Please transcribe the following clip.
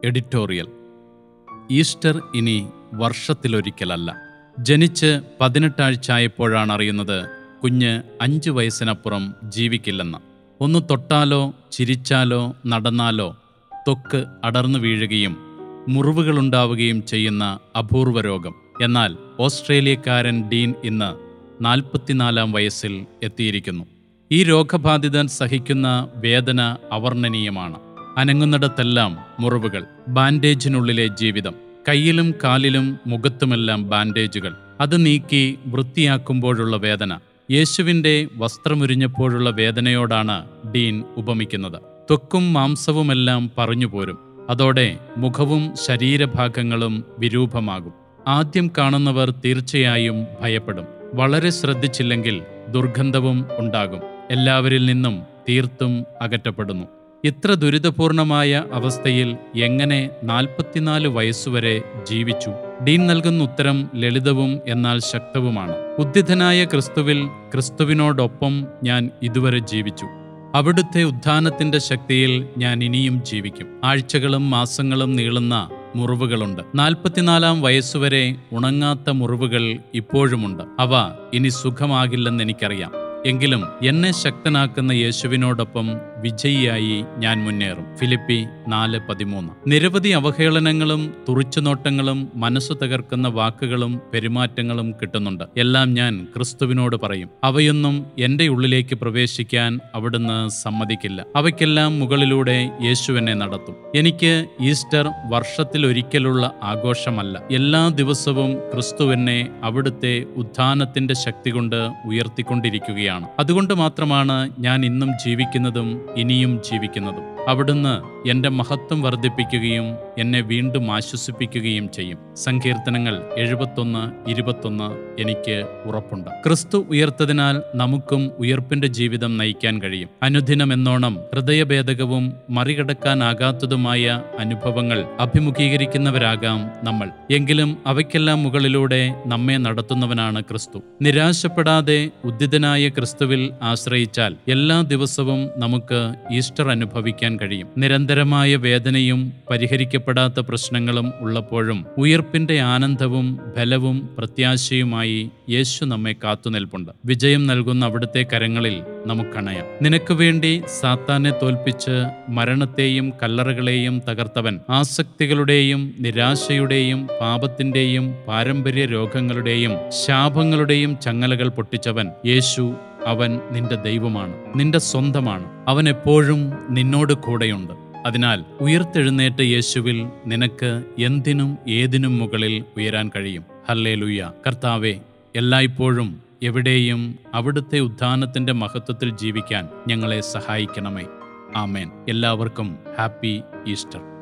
editorial Easter ഇനി വർഷത്തിലൊരിക്കലല്ല ജനിച്ച് പതിനെട്ടാഴ്ചയായപ്പോഴാണ് അറിയുന്നത് കുഞ്ഞ് അഞ്ച് വയസ്സിനപ്പുറം ജീവിക്കില്ലെന്ന് ഒന്ന് തൊട്ടാലോ ചിരിച്ചാലോ നടന്നാലോ ത്വക്ക് അടർന്നു വീഴുകയും മുറിവുകളുണ്ടാവുകയും ചെയ്യുന്ന അപൂർവ രോഗം എന്നാൽ ഓസ്ട്രേലിയക്കാരൻ ഡീൻ ഇന്ന് നാൽപ്പത്തിനാലാം വയസ്സിൽ എത്തിയിരിക്കുന്നു ഈ രോഗബാധിതൻ സഹിക്കുന്ന വേദന അവർണ്ണനീയമാണ് അനങ്ങുന്നിടത്തെല്ലാം മുറിവുകൾ ബാൻഡേജിനുള്ളിലെ ജീവിതം കയ്യിലും കാലിലും മുഖത്തുമെല്ലാം ബാൻഡേജുകൾ അത് നീക്കി വൃത്തിയാക്കുമ്പോഴുള്ള വേദന യേശുവിൻ്റെ വസ്ത്രമുരിഞ്ഞപ്പോഴുള്ള വേദനയോടാണ് ഡീൻ ഉപമിക്കുന്നത് ത്വക്കും മാംസവുമെല്ലാം പറഞ്ഞുപോരും അതോടെ മുഖവും ശരീരഭാഗങ്ങളും വിരൂപമാകും ആദ്യം കാണുന്നവർ തീർച്ചയായും ഭയപ്പെടും വളരെ ശ്രദ്ധിച്ചില്ലെങ്കിൽ ദുർഗന്ധവും ഉണ്ടാകും എല്ലാവരിൽ നിന്നും തീർത്തും അകറ്റപ്പെടുന്നു ഇത്ര ദുരിതപൂർണമായ അവസ്ഥയിൽ എങ്ങനെ നാൽപ്പത്തിനാല് വയസ്സുവരെ ജീവിച്ചു ഡീൻ നൽകുന്ന ഉത്തരം ലളിതവും എന്നാൽ ശക്തവുമാണ് ഉദ്ധിതനായ ക്രിസ്തുവിൽ ക്രിസ്തുവിനോടൊപ്പം ഞാൻ ഇതുവരെ ജീവിച്ചു അവിടുത്തെ ഉത്ഥാനത്തിന്റെ ശക്തിയിൽ ഞാൻ ഇനിയും ജീവിക്കും ആഴ്ചകളും മാസങ്ങളും നീളുന്ന മുറിവുകളുണ്ട് നാൽപ്പത്തിനാലാം വയസ്സുവരെ ഉണങ്ങാത്ത മുറിവുകൾ ഇപ്പോഴുമുണ്ട് അവ ഇനി സുഖമാകില്ലെന്ന് എനിക്കറിയാം എങ്കിലും എന്നെ ശക്തനാക്കുന്ന യേശുവിനോടൊപ്പം വിജയിയായി ഞാൻ മുന്നേറും ഫിലിപ്പി നാല് പതിമൂന്ന് നിരവധി അവഹേളനങ്ങളും തുറിച്ചുനോട്ടങ്ങളും മനസ്സു തകർക്കുന്ന വാക്കുകളും പെരുമാറ്റങ്ങളും കിട്ടുന്നുണ്ട് എല്ലാം ഞാൻ ക്രിസ്തുവിനോട് പറയും അവയൊന്നും എൻ്റെ ഉള്ളിലേക്ക് പ്രവേശിക്കാൻ അവിടുന്ന് സമ്മതിക്കില്ല അവയ്ക്കെല്ലാം മുകളിലൂടെ യേശു എന്നെ നടത്തും എനിക്ക് ഈസ്റ്റർ വർഷത്തിൽ ഒരിക്കലുള്ള ആഘോഷമല്ല എല്ലാ ദിവസവും ക്രിസ്തു എന്നെ അവിടുത്തെ ഉത്ഥാനത്തിന്റെ ശക്തി കൊണ്ട് ഉയർത്തിക്കൊണ്ടിരിക്കുകയാണ് അതുകൊണ്ട് മാത്രമാണ് ഞാൻ ഇന്നും ജീവിക്കുന്നതും ഇനിയും ജീവിക്കുന്നതും അവിടുന്ന് എൻ്റെ മഹത്വം വർദ്ധിപ്പിക്കുകയും എന്നെ വീണ്ടും ആശ്വസിപ്പിക്കുകയും ചെയ്യും സങ്കീർത്തനങ്ങൾ എഴുപത്തൊന്ന് ഇരുപത്തൊന്ന് എനിക്ക് ഉറപ്പുണ്ട് ക്രിസ്തു ഉയർത്തതിനാൽ നമുക്കും ഉയർപ്പിന്റെ ജീവിതം നയിക്കാൻ കഴിയും അനുദിനം എന്നോണം ഹൃദയഭേദകവും മറികടക്കാനാകാത്തതുമായ അനുഭവങ്ങൾ അഭിമുഖീകരിക്കുന്നവരാകാം നമ്മൾ എങ്കിലും അവയ്ക്കെല്ലാം മുകളിലൂടെ നമ്മെ നടത്തുന്നവനാണ് ക്രിസ്തു നിരാശപ്പെടാതെ ഉദ്ധിതനായ ക്രിസ്തുവിൽ ആശ്രയിച്ചാൽ എല്ലാ ദിവസവും നമുക്ക് ഈസ്റ്റർ അനുഭവിക്കാൻ കഴിയും നിരന്തരമായ വേദനയും പരിഹരിക്കപ്പെടാത്ത പ്രശ്നങ്ങളും ഉള്ളപ്പോഴും ഉയർപ്പിന്റെ ആനന്ദവും ബലവും പ്രത്യാശയുമായി യേശു നമ്മെ കാത്തുനിൽപ്പുണ്ട് വിജയം നൽകുന്ന അവിടുത്തെ കരങ്ങളിൽ നമുക്കണയാം നിനക്ക് വേണ്ടി സാത്താനെ തോൽപ്പിച്ച് മരണത്തെയും കല്ലറകളെയും തകർത്തവൻ ആസക്തികളുടെയും നിരാശയുടെയും പാപത്തിന്റെയും പാരമ്പര്യ രോഗങ്ങളുടെയും ശാപങ്ങളുടെയും ചങ്ങലകൾ പൊട്ടിച്ചവൻ യേശു അവൻ നിന്റെ ദൈവമാണ് നിന്റെ സ്വന്തമാണ് അവൻ എപ്പോഴും നിന്നോട് കൂടെയുണ്ട് അതിനാൽ ഉയർത്തെഴുന്നേറ്റ യേശുവിൽ നിനക്ക് എന്തിനും ഏതിനും മുകളിൽ ഉയരാൻ കഴിയും ഹല്ലേ ലുയ്യ കർത്താവെ എല്ലായ്പ്പോഴും എവിടെയും അവിടുത്തെ ഉദ്ധാനത്തിന്റെ മഹത്വത്തിൽ ജീവിക്കാൻ ഞങ്ങളെ സഹായിക്കണമേ ആമേൻ എല്ലാവർക്കും ഹാപ്പി ഈസ്റ്റർ